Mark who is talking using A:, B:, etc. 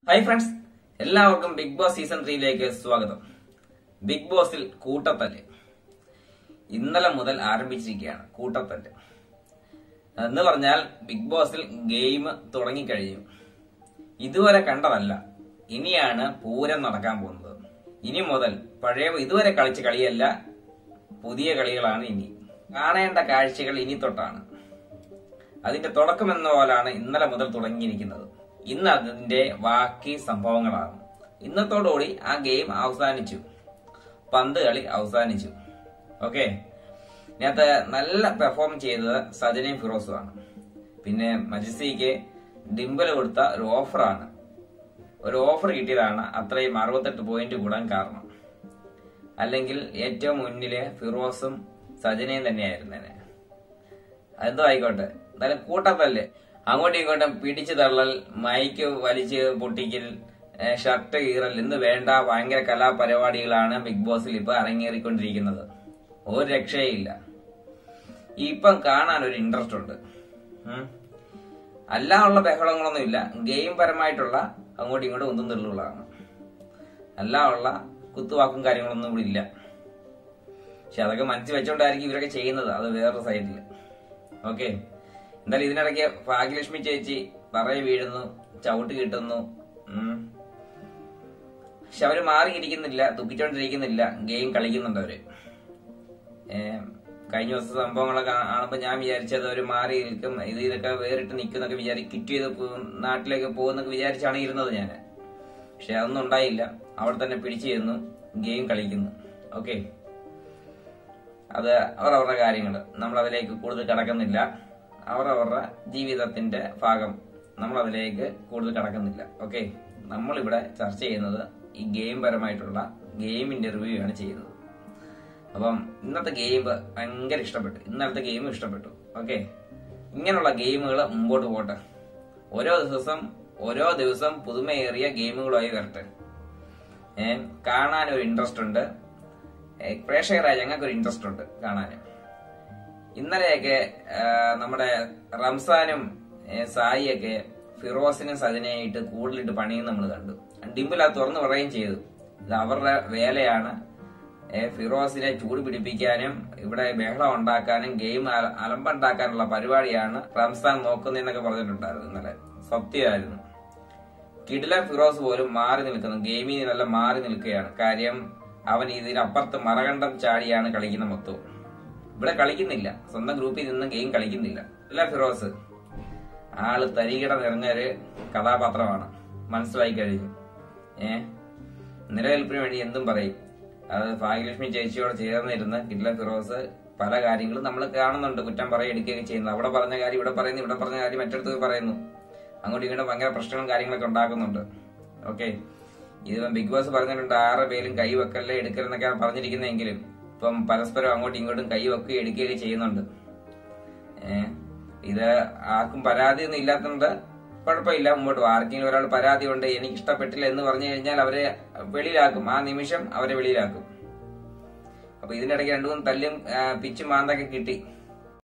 A: Hi friends എല്ലാവർക്കും big boss season ത്രീയിലേക്ക് സ്വാഗതം ബിഗ് ബോസിൽ കൂട്ടത്തല്ല് ഇന്നലെ മുതൽ ആരംഭിച്ചിരിക്കുകയാണ് കൂട്ടത്തല്ല് എന്ന് പറഞ്ഞാൽ ബിഗ് ബോസിൽ ഗെയിം തുടങ്ങിക്കഴിഞ്ഞു ഇതുവരെ കണ്ടതല്ല ഇനിയാണ് പൂരം നടക്കാൻ പോകുന്നത് ഇനി മുതൽ പഴയ ഇതുവരെ കളിച്ച കളിയല്ല പുതിയ കളികളാണ് ഇനി കാണേണ്ട കാഴ്ചകൾ ഇനി തൊട്ടാണ് അതിന്റെ തുടക്കം എന്ന പോലാണ് ഇന്നലെ മുതൽ തുടങ്ങിയിരിക്കുന്നത് ഇന്ന് അതിന്റെ ബാക്കി സംഭവങ്ങളാണ് ഇന്നത്തോടുകൂടി ആ ഗെയിം അവസാനിച്ചു പന്ത് കളി അവസാനിച്ചു ഓക്കെ ഇതിനകത്ത് നല്ല പെർഫോം ചെയ്തത് സജനയും ഫിറോസുമാണ് പിന്നെ മജിസിക്ക് ഡിംബൽ കൊടുത്ത ഒരു ഓഫറാണ് ഒരു ഓഫർ കിട്ടിയതാണ് അത്രയും അറുപത്തെട്ട് പോയിന്റ് കൂടാൻ കാരണം അല്ലെങ്കിൽ ഏറ്റവും മുന്നില് ഫിറോസും സജനയും തന്നെയായിരുന്നേനെ അതെന്തോ ആയിക്കോട്ടെ എന്തായാലും കൂട്ടത്തല്ലേ അങ്ങോട്ടും ഇങ്ങോട്ടും പിടിച്ചു തള്ളൽ മൈക്ക് വലിച്ച് പൊട്ടിക്കൽ ഏ, ഷർട്ട് കീറൽ ഇന്ന് വേണ്ട ഭയങ്കര കലാപരിപാടികളാണ് ബിഗ് ബോസിൽ ഇപ്പൊ അരങ്ങേറിക്കൊണ്ടിരിക്കുന്നത് ഒരു രക്ഷയില്ല ഇപ്പം കാണാൻ ഒരു ഇൻട്രസ്റ്റ് ഉണ്ട് ഉം. അല്ലാനുള്ള ബഹളങ്ങളൊന്നും ഇല്ല ഗെയിം പരമായിട്ടുള്ള അങ്ങോട്ടും ഇങ്ങോട്ടും ഒന്നും തെള്ളുകളാണ് അല്ലാനുള്ള കുത്തുവാക്കും കാര്യങ്ങളൊന്നും ഇവിടെ ഇല്ല പക്ഷെ അതൊക്കെ മനസ്സിൽ വെച്ചോണ്ടായിരിക്കും ഇവരൊക്കെ ചെയ്യുന്നത് അത് വേറൊരു സൈഡിൽ ഓക്കെ എന്തായാലും ഇതിനിടയ്ക്ക് ഭാഗ്യലക്ഷ്മി ചേച്ചി പറയ വീഴുന്നു ചവിട്ട് കിട്ടുന്നു ഉം. പക്ഷെ അവര് മാറിയിരിക്കുന്നില്ല ദുഃഖിച്ചോണ്ടിരിക്കുന്നില്ല ഗെയിം കളിക്കുന്നുണ്ട് അവര് ഏ, കഴിഞ്ഞ ദിവസത്തെ സംഭവങ്ങളൊക്കെ കാ- കാണുമ്പോ ഞാൻ വിചാരിച്ചത് അവര് മാറി നിൽക്കും ഇത് ഇതൊക്കെ വേറിട്ട് നിൽക്കുന്നൊക്കെ വിചാരി കിറ്റ് ചെയ്ത് പോ- നാട്ടിലേക്ക് പോകുന്നൊക്കെ വിചാരിച്ചാണ് ഇരുന്നത് ഞാൻ പക്ഷെ അതൊന്നും ഉണ്ടായില്ല അവിടെ തന്നെ പിടിച്ചു ചെന്നു ഗെയിം കളിക്കുന്നു ഓക്കെ അത് അവരവരുടെ കാര്യങ്ങൾ നമ്മൾ അതിലേക്ക് കൂടുതൽ കടക്കുന്നില്ല അവരവരുടെ ജീവിതത്തിന്റെ ഭാഗം നമ്മൾ അതിലേക്ക് കൂടുതൽ കടക്കുന്നില്ല ഓക്കെ നമ്മളിവിടെ ചർച്ച ചെയ്യുന്നത് ഈ ഗെയിം പരമായിട്ടുള്ള ഗെയിമിന്റെ റിവ്യൂ ആണ് ചെയ്യുന്നത് അപ്പം ഇന്നത്തെ ഗെയിം ഭയങ്കര ഇഷ്ടപ്പെട്ടു ഇന്നലത്തെ ഗെയിം ഇഷ്ടപ്പെട്ടു ഓക്കെ ഇങ്ങനെയുള്ള ഗെയിമുകൾ മുമ്പോട്ട് പോട്ടെ ഓരോ ദിവസം ഓരോ ദിവസം പുതുമയേറിയ ഗെയിമുകളുമായി വരട്ടെ ഏ കാണാൻ ഒരു ഇൻട്രസ്റ്റ് ഉണ്ട് ഏ, പ്രേക്ഷകരായ ഞങ്ങൾക്ക് ഒരു ഇൻട്രസ്റ്റ് ഉണ്ട് കാണാൻ ഇന്നലെയൊക്കെ ആ, നമ്മുടെ റംസാനും ഏ, സായിയൊക്കെ ഫിറോസിനും സജനയായിട്ട് കൂടുതലിട്ട് പണിയും നമ്മൾ കണ്ടു ഡിംപിൾ അത് തുറന്നു പറയുകയും ചെയ്തു ഇത് അവരുടെ വേലയാണ് ഏ, ഫിറോസിനെ ചൂട് പിടിപ്പിക്കാനും ഇവിടെ ബഹളം ഉണ്ടാക്കാനും ഗെയിം അല- അലമ്പുണ്ടാക്കാനുള്ള പരിപാടിയാണ് റംസാൻ നോക്കുന്നതെന്നൊക്കെ പറഞ്ഞിട്ടുണ്ടായിരുന്നു ഇന്നലെ സത്യമായിരുന്നു കിടിലൻ ഫിറോസ് പോലും മാറി നിൽക്കുന്നു ഗെയിമിൽ നിന്നെല്ലാം മാറി നിൽക്കുകയാണ് കാര്യം അവൻ ഇതിനപ്പുറത്ത് മറകണ്ഠം ചാടിയാണ് കളിക്കുന്ന മൊത്തവും ഇവിടെ കളിക്കുന്നില്ല സ്വന്തം ഗ്രൂപ്പിൽ നിന്ന് ഗെയിം കളിക്കുന്നില്ല അല്ല ഫിറോസ് ആള് തരികിട നിറഞ്ഞൊരു കഥാപാത്രമാണ് മനസ്സിലായി കഴിഞ്ഞു ഏ നിലനിൽപ്പിന് വേണ്ടി എന്തും പറയും അത് ഭാഗ്യലക്ഷ്മി ചേച്ചിയോട് ചേർന്നിരുന്ന് കിഡ്ല ഫിറോസ് പല കാര്യങ്ങളും നമ്മൾ കാണുന്നുണ്ട് കുറ്റം പറയുക എടുക്കുകയൊക്കെ ചെയ്യുന്നത് അവിടെ പറഞ്ഞ കാര്യം ഇവിടെ പറയുന്നു ഇവിടെ പറഞ്ഞ കാര്യം മറ്റടുത്ത് പോയി പറയുന്നു അങ്ങോട്ടും ഇങ്ങോട്ടും ഭയങ്കര പ്രശ്നങ്ങളും കാര്യങ്ങളൊക്കെ ഉണ്ടാക്കുന്നുണ്ട് ഓക്കെ ഇതിപ്പം ബിഗ് ബോസ് പറഞ്ഞിട്ടുണ്ട് ആറ് പേരും കൈ വെക്കല്ലേ എടുക്കലെന്നൊക്കെയാണ് പറഞ്ഞിരിക്കുന്നതെങ്കിലും ഇപ്പം പരസ്പരം അങ്ങോട്ടും ഇങ്ങോട്ടും കൈ വെക്കുകയും എടുക്കുകയൊക്കെ ചെയ്യുന്നുണ്ട് ഏഹ് ഇത് ആർക്കും പരാതിയൊന്നും ഇല്ലാത്തതുകൊണ്ട് കുഴപ്പമില്ല മുമ്പോട്ട് പോകും. ആർക്കെങ്കിലും ഒരാൾ പരാതി ഉണ്ട് എനിക്ക് ഇഷ്ടപ്പെട്ടില്ല എന്ന് പറഞ്ഞു കഴിഞ്ഞാൽ അവരെ വെളിയിലാക്കും ആ നിമിഷം അവരെ വെളിയിലാക്കും അപ്പൊ ഇതിന്റെ ഇടയ്ക്ക് രണ്ടു മൂന്ന് തല്ലും ആ, പിച്ചും മാന്തൊക്കെ കിട്ടി